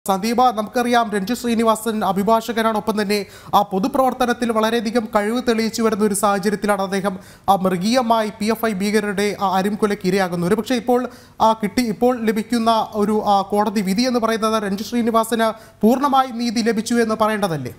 സന്ദീപ നമുക്കറിയാം രഞ്ജു ശ്രീനിവാസൻ അഭിഭാഷകനാണ് ഒപ്പം തന്നെ ആ പൊതുപ്രവർത്തനത്തിൽ വളരെയധികം കഴിവ് തെളിയിച്ചു വരുന്ന ഒരു സാഹചര്യത്തിലാണ് അദ്ദേഹം ആ മൃഗീയമായി പി എഫ് ഐ ഭീകരരുടെ ആ അരിംകൊലയ്ക്ക് ഇരയാകുന്നത് ഒരുപക്ഷെ ഇപ്പോൾ ആ കിട്ടി ഇപ്പോൾ ലഭിക്കുന്ന ഒരു ആ കോടതി വിധി എന്ന് പറയുന്നത് രഞ്ജു ശ്രീനിവാസന് പൂർണ്ണമായി നീതി ലഭിച്ചു എന്ന് പറയേണ്ടതല്ലേ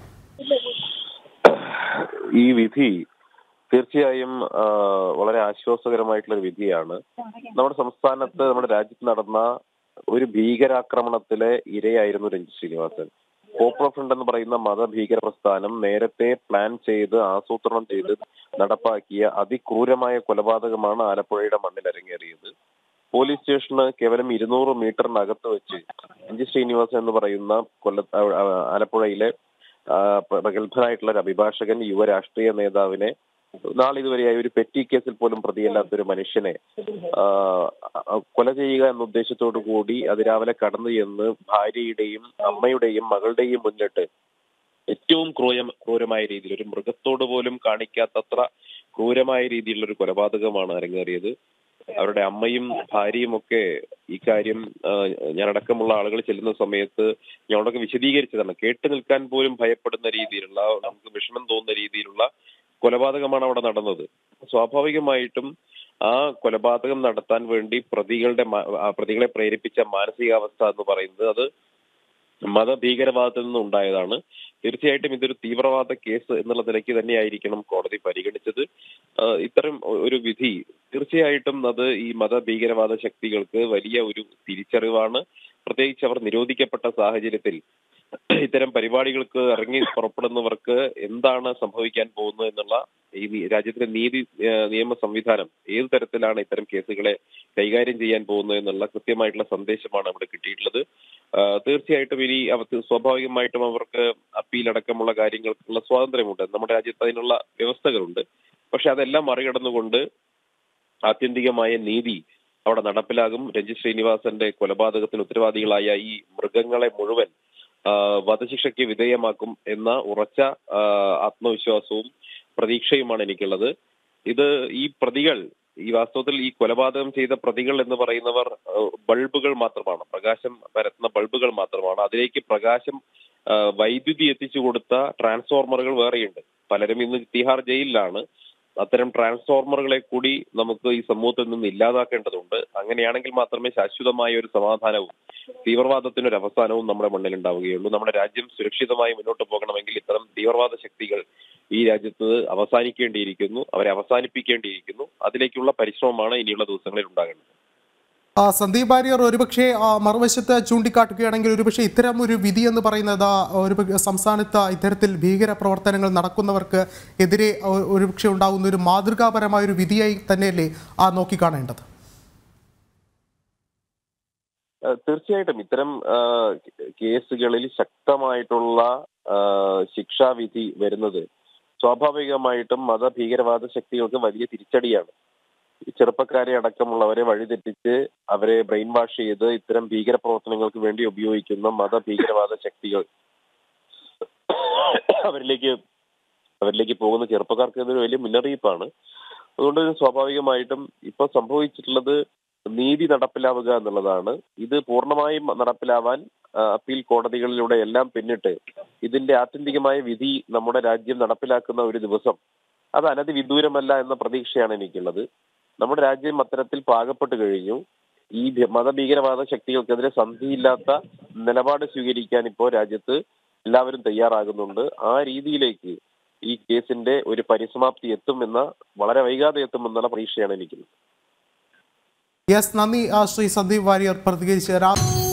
ഈ വിധി തീർച്ചയായും ആ, വളരെ ആശ്വാസകരമായിട്ടുള്ള ഒരു വിധിയാണ് നമ്മുടെ സംസ്ഥാനത്ത് നമ്മുടെ രാജ്യത്ത് നടന്ന ഒരു ഭീകരാക്രമണത്തിലെ ഇരയായിരുന്നു രഞ്ജിത് ശ്രീനിവാസൻ പോപ്പുലർ ഫ്രണ്ട് എന്ന് പറയുന്ന മതഭീകര പ്രസ്ഥാനം നേരത്തെ പ്ലാൻ ചെയ്ത് ആസൂത്രണം ചെയ്ത് നടപ്പാക്കിയ അതിക്രൂരമായ കൊലപാതകമാണ് ആലപ്പുഴയുടെ മണ്ണിൽ അരങ്ങേറിയത് പോലീസ് സ്റ്റേഷന് കേവലം ഇരുന്നൂറ് മീറ്ററിനകത്ത് വെച്ച് രഞ്ജിത് ശ്രീനിവാസൻ എന്ന് പറയുന്ന കൊല്ല ആ, ആ, ആലപ്പുഴയിലെ ആ, പ്രഗത്ഭനായിട്ടുള്ള ഒരു അഭിഭാഷകൻ യുവ രാഷ്ട്രീയ നേതാവിനെ നാളിതുവരെയായി ഒരു പെറ്റി കേസിൽ പോലും പ്രതിയല്ലാത്ത ഒരു മനുഷ്യനെ ആ, ആ, കൊല ചെയ്യുക എന്ന ഉദ്ദേശത്തോടു കൂടി അതിരാവിലെ കടന്നു ചെന്ന് ഭാര്യയുടെയും അമ്മയുടെയും മകളുടെയും മുന്നിട്ട് ഏറ്റവും ക്രൂര ക്രൂരമായ രീതിയിൽ ഒരു മൃഗത്തോട് പോലും കാണിക്കാത്തത്ര ക്രൂരമായ രീതിയിലുള്ള ഒരു കൊലപാതകമാണ് അരങ്ങേറിയത് അവരുടെ അമ്മയും ഭാര്യയും ഒക്കെ ഇക്കാര്യം ആ, ഞാനടക്കമുള്ള ആളുകൾ ചെല്ലുന്ന സമയത്ത് ഞങ്ങളൊക്കെ വിശദീകരിച്ചതാണ് കേട്ടു നിൽക്കാൻ പോലും ഭയപ്പെടുന്ന രീതിയിലുള്ള നമുക്ക് വിഷമം തോന്നുന്ന രീതിയിലുള്ള കൊലപാതകമാണ് അവിടെ നടന്നത് സ്വാഭാവികമായിട്ടും ആ കൊലപാതകം നടത്താൻ വേണ്ടി പ്രതികളുടെ മ- ആ പ്രതികളെ പ്രേരിപ്പിച്ച മാനസികാവസ്ഥ എന്ന് പറയുന്നത് അത് മതഭീകരവാദത്തിൽ നിന്ന് ഉണ്ടായതാണ് തീർച്ചയായിട്ടും ഇതൊരു തീവ്രവാദ കേസ് എന്നുള്ള നിലയ്ക്ക് തന്നെയായിരിക്കണം കോടതി പരിഗണിച്ചത് ആ, ഇത്തരം ഒരു വിധി തീർച്ചയായിട്ടും അത് ഈ മതഭീകരവാദ ശക്തികൾക്ക് വലിയ ഒരു തിരിച്ചറിവാണ് പ്രത്യേകിച്ച് അവർ നിരോധിക്കപ്പെട്ട സാഹചര്യത്തിൽ ഇത്തരം പരിപാടികൾക്ക് ഇറങ്ങി പുറപ്പെടുന്നവർക്ക് എന്താണ് സംഭവിക്കാൻ പോകുന്നത് എന്നുള്ള ഈ നി- രാജ്യത്തിലെ നീതി ആ, നിയമ സംവിധാനം ഏത് തരത്തിലാണ് ഇത്തരം കേസുകളെ കൈകാര്യം ചെയ്യാൻ പോകുന്നത് എന്നുള്ള കൃത്യമായിട്ടുള്ള സന്ദേശമാണ് അവിടെ കിട്ടിയിട്ടുള്ളത് ആ, തീർച്ചയായിട്ടും ഇനി അവർക്ക് സ്വാഭാവികമായിട്ടും അവർക്ക് അപ്പീൽ അടക്കമുള്ള കാര്യങ്ങൾക്കുള്ള സ്വാതന്ത്ര്യമുണ്ട് നമ്മുടെ രാജ്യത്ത് അതിനുള്ള വ്യവസ്ഥകളുണ്ട് പക്ഷെ അതെല്ലാം മറികടന്നുകൊണ്ട് ആത്യന്തികമായ നീതി അവിടെ നടപ്പിലാകും രഞ്ജിത് ശ്രീനിവാസന്റെ കൊലപാതകത്തിന് ഉത്തരവാദികളായ ഈ മൃഗങ്ങളെ മുഴുവൻ ആ, വധശിക്ഷയ്ക്ക് വിധേയമാക്കും എന്ന ഉറച്ച ആ, ആത്മവിശ്വാസവും പ്രതീക്ഷയുമാണ് എനിക്കുള്ളത് ഇത് ഈ പ്രതികൾ ഈ വാസ്തവത്തിൽ ഈ കൊലപാതകം ചെയ്ത പ്രതികൾ എന്ന് പറയുന്നവർ ആ, ബൾബുകൾ മാത്രമാണ് പ്രകാശം പരത്തുന്ന ബൾബുകൾ മാത്രമാണ് അതിലേക്ക് പ്രകാശം ആ, വൈദ്യുതി എത്തിച്ചു കൊടുത്ത ട്രാൻസ്ഫോർമറുകൾ വേറെയുണ്ട് പലരും ഇന്ന് തിഹാർ ജയിലിലാണ് അത്തരം ട്രാൻസ്ഫോർമറുകളെ കൂടി നമുക്ക് ഈ സമൂഹത്തിൽ നിന്ന് ഇല്ലാതാക്കേണ്ടതുണ്ട് അങ്ങനെയാണെങ്കിൽ മാത്രമേ ശാശ്വതമായ ഒരു സമാധാനവും തീവ്രവാദത്തിന് ഒരു അവസാനവും നമ്മുടെ മണ്ണിൽ ഉണ്ടാവുകയുള്ളൂ നമ്മുടെ രാജ്യം സുരക്ഷിതമായി മുന്നോട്ട് പോകണമെങ്കിൽ ഇത്തരം തീവ്രവാദ ശക്തികൾ ഈ രാജ്യത്ത് അവസാനിക്കേണ്ടിയിരിക്കുന്നു അവരെ അവസാനിപ്പിക്കേണ്ടിയിരിക്കുന്നു അതിലേക്കുള്ള പരിശ്രമമാണ് ഇനിയുള്ള ദിവസങ്ങളിൽ ഉണ്ടാകേണ്ടത് ആ, സന്ദീപ് വാര്യർ ഒരുപക്ഷെ ആ, മറുവശത്ത് ചൂണ്ടിക്കാട്ടുകയാണെങ്കിൽ ഒരുപക്ഷെ ഇത്തരം ഒരു വിധി എന്ന് പറയുന്നത് ആ, ഒരു സംസ്ഥാനത്ത് ഇത്തരത്തിൽ ഭീകര പ്രവർത്തനങ്ങൾ നടക്കുന്നവർക്ക് എതിരെ ഒ- ഒരുപക്ഷെ ഉണ്ടാകുന്ന ഒരു മാതൃകാപരമായ ഒരു വിധിയായി തന്നെയല്ലേ ആ നോക്കിക്കാണേണ്ടത് ഏഹ് തീർച്ചയായിട്ടും ഇത്തരം ആഹ് കേസുകളിൽ ശക്തമായിട്ടുള്ള ആഹ് ശിക്ഷാവിധി വരുന്നത് സ്വാഭാവികമായിട്ടും മതഭീകരവാദ ശക്തികൾക്ക് വലിയ തിരിച്ചടിയാണ് ഈ ചെറുപ്പക്കാരെ അടക്കമുള്ളവരെ വഴിതെറ്റിച്ച് അവരെ ബ്രെയിൻ വാഷ് ചെയ്ത് ഇത്തരം ഭീകര പ്രവർത്തനങ്ങൾക്ക് വേണ്ടി ഉപയോഗിക്കുന്ന മതഭീകരവാദ ശക്തികൾ അവരിലേക്ക് അവരിലേക്ക് പോകുന്ന ചെറുപ്പക്കാർക്ക് ഇതൊരു വലിയ മുന്നറിയിപ്പാണ് അതുകൊണ്ട് തന്നെ സ്വാഭാവികമായിട്ടും ഇപ്പൊ സംഭവിച്ചിട്ടുള്ളത് നീതി നടപ്പിലാവുക എന്നുള്ളതാണ് ഇത് പൂർണ്ണമായും നടപ്പിലാവാൻ ആ, അപ്പീൽ കോടതികളിലൂടെ എല്ലാം പിന്നിട്ട് ഇതിന്റെ ആത്യന്തികമായ വിധി നമ്മുടെ രാജ്യം നടപ്പിലാക്കുന്ന ഒരു ദിവസം അത് അനധി വിദൂരമല്ല എന്ന പ്രതീക്ഷയാണ് എനിക്കുള്ളത് നമ്മുടെ രാജ്യം അത്തരത്തിൽ പാകപ്പെട്ട് കഴിഞ്ഞു ഈ ഭ- മതഭീകരവാദ ശക്തികൾക്കെതിരെ സന്ധിയില്ലാത്ത നിലപാട് സ്വീകരിക്കാൻ ഇപ്പോൾ രാജ്യത്ത് എല്ലാവരും തയ്യാറാകുന്നുണ്ട് ആ രീതിയിലേക്ക് ഈ കേസിന്റെ ഒരു പരിസമാപ്തി എത്തുമെന്ന വളരെ വൈകാതെ എത്തുമെന്നുള്ള പ്രതീക്ഷയാണ് എനിക്കുള്ളത് യെസ് നന്ദി ആ, ശ്രീ സന്ദീപ് വാര്യർ പ്രതികരിച്ച